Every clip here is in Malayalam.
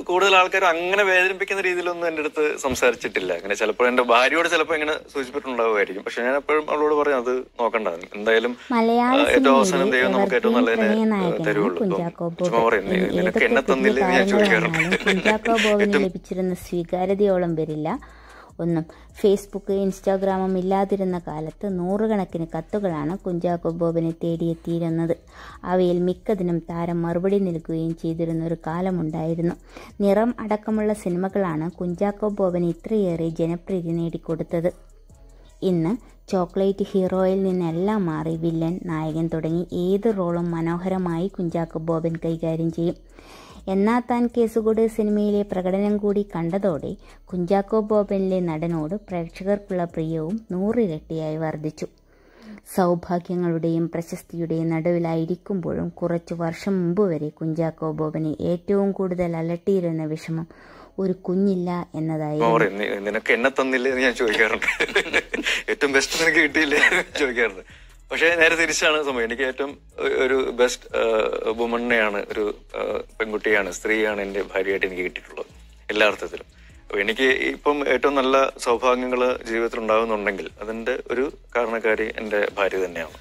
കൂടുതൽ ആൾക്കാർ അങ്ങനെ വേദനിപ്പിക്കുന്ന രീതിയിലൊന്നും എന്റെ അടുത്ത് സംസാരിച്ചിട്ടില്ല അങ്ങനെ ചിലപ്പോൾ എന്റെ ഭാര്യയോട് ചിലപ്പോൾ ഇങ്ങനെ സൂചിപ്പിച്ചിട്ടുണ്ടാവുമായിരിക്കും പക്ഷെ ഞാൻ എപ്പോഴും അവളോട് പറയും അത് നോക്കണ്ട എന്തായാലും മലയാള ആ, ഏറ്റവും അവസാനം സിനിമയിലെ ദൈവം നമുക്ക് ഏറ്റവും എവർഗ്രീൻ നല്ലതിനെ പ്രണയനായകനാണ് തരുള്ളൂ കുഞ്ചാക്കോ ഇപ്പം ചുമ്മാ ബോബൻ പറയും "നീ- ഇനി നിനക്ക് ഏതൊക്കെ എന്നെ പുതിയ തന്നില്ലേ എന്ന് ഞാൻ താരങ്ങൾ ചോദിക്കാറുണ്ട് വന്നാലും കുഞ്ചാക്കോ ബോബന് ലഭിച്ചിരുന്ന സ്വീകാര്യതയോളം വരില്ല ഒന്നും ഫേസ്ബുക്ക് ഇൻസ്റ്റാഗ്രാമും ഇല്ലാതിരുന്ന കാലത്ത് നൂറുകണക്കിന് കത്തുകളാണ് കുഞ്ചാക്കോ ബോബനെ തേടിയെത്തിയിരുന്നത് അവയിൽ മിക്കതിനും താരം മറുപടി നൽകുകയും ചെയ്തിരുന്ന ഒരു കാലമുണ്ടായിരുന്നു നിറം അടക്കമുള്ള സിനിമകളാണ് കുഞ്ചാക്കോ ബോബന് ഇത്രയേറെ ജനപ്രീതി നേടിക്കൊടുത്തത് ഇന്ന് ചോക്ലേറ്റ് ഹീറോയിൽ നിന്നെല്ലാം മാറി വില്ലൻ നായകൻ തുടങ്ങി ഏത് റോളും മനോഹരമായി കുഞ്ചാക്കോ ബോബൻ കൈകാര്യം ചെയ്യും എന്നാ താൻ കേസുകൂട് സിനിമയിലെ പ്രകടനം കൂടി കണ്ടതോടെ കുഞ്ചാക്കോ ബോബനിലെ നടനോട് പ്രേക്ഷകർക്കുള്ള പ്രിയവും നൂറിരട്ടിയായി വർദ്ധിച്ചു സൗഭാഗ്യങ്ങളുടെയും പ്രശസ്തിയുടെയും നടുവിലായിരിക്കുമ്പോഴും കുറച്ചു വർഷം മുമ്പ് വരെ കുഞ്ചാക്കോ ബോബനെ ഏറ്റവും കൂടുതൽ അലട്ടിയിരുന്ന വിഷമം ഒരു കുഞ്ഞില്ല എന്നതായിരുന്നു ചുമ്മാ പറയും "നീ- നിനക്ക് എന്നെ തന്നില്ലേ എന്ന് ഞാൻ ചോദിക്കാറുണ്ട് ഏറ്റവും ബെസ്റ്റ് നിനക്ക് കിട്ടിയില്ലേ എന്ന് ചോദിക്കാറുണ്ട് പക്ഷെ നേരെ തിരിച്ചാണ് സംഭവം എനിക്ക് ഏറ്റവും ഒ- ഒരു ബെസ്റ്റ് വുമണിനെയാണ് ഒരു ആ, പെൺകുട്ടിയാണ് സ്ത്രീയാണ് എന്റെ ഭാര്യയായിട്ട് എനിക്ക് കിട്ടിയിട്ടുള്ളത് എല്ലാ അർത്ഥത്തിലും അപ്പൊ എനിക്ക് ഇപ്പം ഏറ്റവും നല്ല സൗഭാഗ്യങ്ങൾ ജീവിതത്തിൽ ഉണ്ടാകുന്നുണ്ടെങ്കിൽ അതിന്റെ ഒരു കാരണക്കാരി എന്റെ ഭാര്യ തന്നെയാണ്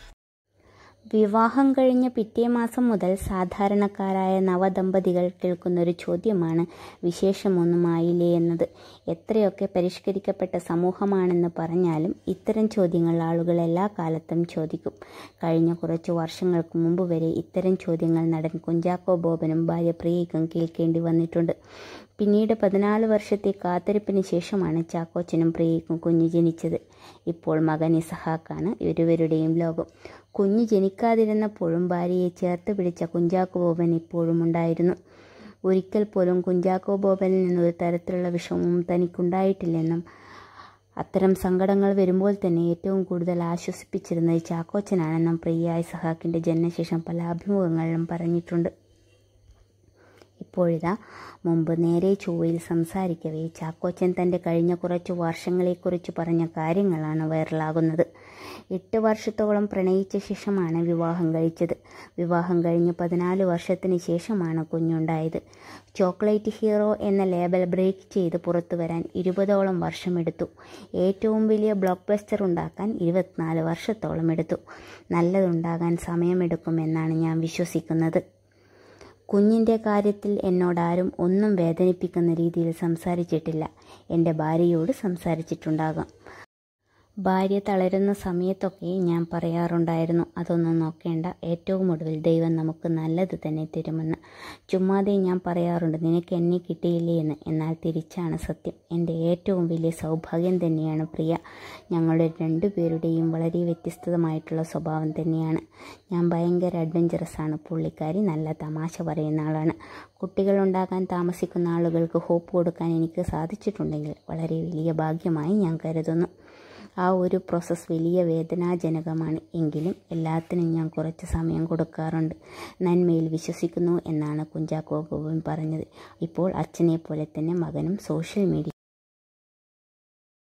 വിവാഹം കഴിഞ്ഞ പിറ്റേ മാസം മുതൽ സാധാരണക്കാരായ നവദമ്പതികൾ കേൾക്കുന്നൊരു ചോദ്യമാണ് വിശേഷമൊന്നുമായില്ലേ എന്നത് എത്രയൊക്കെ പരിഷ്കരിക്കപ്പെട്ട സമൂഹമാണെന്ന് പറഞ്ഞാലും ഇത്തരം ചോദ്യങ്ങൾ ആളുകൾ എല്ലാ കാലത്തും ചോദിക്കും കഴിഞ്ഞ കുറച്ചു വർഷങ്ങൾക്ക് മുമ്പ് വരെ ഇത്തരം ചോദ്യങ്ങൾ നടൻ കുഞ്ചാക്കോ ബോബനും ഭാര്യ പ്രിയയ്ക്കും കേൾക്കേണ്ടി വന്നിട്ടുണ്ട് പിന്നീട് പതിനാല് വർഷത്തെ കാത്തിരിപ്പിന് ശേഷമാണ് ചാക്കോച്ചനും പ്രിയയ്ക്കും കുഞ്ഞ് ജനിച്ചത് ഇപ്പോൾ മകൻ ഇസഹാക്കാണ് ഇരുവരുടെയും ലോകം കുഞ്ഞ് ജനിക്കാതിരുന്നപ്പോഴും ഭാര്യയെ ചേർത്ത് പിടിച്ച കുഞ്ചാക്കോ ബോബൻ ഇപ്പോഴും ഉണ്ടായിരുന്നു ഒരിക്കൽ പോലും കുഞ്ചാക്കോ ബോബനിൽ നിന്ന് ഒരു തരത്തിലുള്ള വിഷമവും തനിക്കുണ്ടായിട്ടില്ലെന്നും അത്തരം സങ്കടങ്ങൾ വരുമ്പോൾ തന്നെ ഏറ്റവും കൂടുതൽ ആശ്വസിപ്പിച്ചിരുന്നത് ചാക്കോച്ചനാണെന്നും പ്രിയ ഇസഹാക്കിൻ്റെ ജനനശേഷം പല അഭിമുഖങ്ങളിലും പറഞ്ഞിട്ടുണ്ട് ഇപ്പോഴിതാ മുമ്പ് നേരെ ചൊവ്വയിൽ സംസാരിക്കവേ ചാക്കോച്ചൻ തൻ്റെ കഴിഞ്ഞ കുറച്ചു വർഷങ്ങളെക്കുറിച്ച് പറഞ്ഞ കാര്യങ്ങളാണ് വൈറലാകുന്നത് എട്ട് വർഷത്തോളം പ്രണയിച്ച ശേഷമാണ് വിവാഹം കഴിച്ചത് വിവാഹം കഴിഞ്ഞ് പതിനാല് വർഷത്തിന് ശേഷമാണ് കുഞ്ഞുണ്ടായത് ചോക്ലേറ്റ് ഹീറോ എന്ന ലേബൽ ബ്രേക്ക് ചെയ്ത് പുറത്തു വരാൻ ഇരുപതോളം വർഷമെടുത്തു ഏറ്റവും വലിയ ബ്ലോക്ക് ബസ്റ്റർ ഉണ്ടാക്കാൻ ഇരുപത്തിനാല് വർഷത്തോളം എടുത്തു നല്ലതുണ്ടാകാൻ സമയമെടുക്കുമെന്നാണ് ഞാൻ വിശ്വസിക്കുന്നത് കുഞ്ഞിൻ്റെ കാര്യത്തിൽ എന്നോടാരും ഒന്നും വേദനിപ്പിക്കുന്ന രീതിയിൽ സംസാരിച്ചിട്ടില്ല എൻ്റെ ഭാര്യയോട് സംസാരിച്ചിട്ടുണ്ടാകാം ഭാര്യ തളരുന്ന സമയത്തൊക്കെ ഞാൻ പറയാറുണ്ടായിരുന്നു അതൊന്നും നോക്കേണ്ട ഏറ്റവും ഒടുവിൽ ദൈവം നമുക്ക് നല്ലത് തന്നെ തരുമെന്ന് ചുമ്മാതെ ഞാൻ പറയാറുണ്ട് നിനക്ക് എന്നെ കിട്ടിയില്ലേ എന്ന് എന്നാൽ തിരിച്ചാണ് സത്യം എൻ്റെ ഏറ്റവും വലിയ സൗഭാഗ്യം തന്നെയാണ് പ്രിയ ഞങ്ങളുടെ രണ്ടുപേരുടെയും വളരെ വ്യത്യസ്തമായിട്ടുള്ള സ്വഭാവം തന്നെയാണ് ഞാൻ ഭയങ്കര അഡ്വഞ്ചറസ് ആണ് പുള്ളിക്കാരി നല്ല തമാശ പറയുന്ന ആളാണ് കുട്ടികളുണ്ടാകാൻ താമസിക്കുന്ന ആളുകൾക്ക് ഹോപ്പ് കൊടുക്കാൻ എനിക്ക് സാധിച്ചിട്ടുണ്ടെങ്കിൽ വളരെ വലിയ ഭാഗ്യമായി ഞാൻ കരുതുന്നു ആ ഒരു പ്രോസസ്സ് വലിയ വേദനാജനകമാണ് എങ്കിലും എല്ലാത്തിനും ഞാൻ കുറച്ച് സമയം കൊടുക്കാറുണ്ട് നന്മയിൽ വിശ്വസിക്കുന്നു എന്നാണ് കുഞ്ചാക്കോ ബോബൻ പറഞ്ഞത് ഇപ്പോൾ അച്ഛനെ പോലെ തന്നെ മകനും സോഷ്യൽ മീഡിയ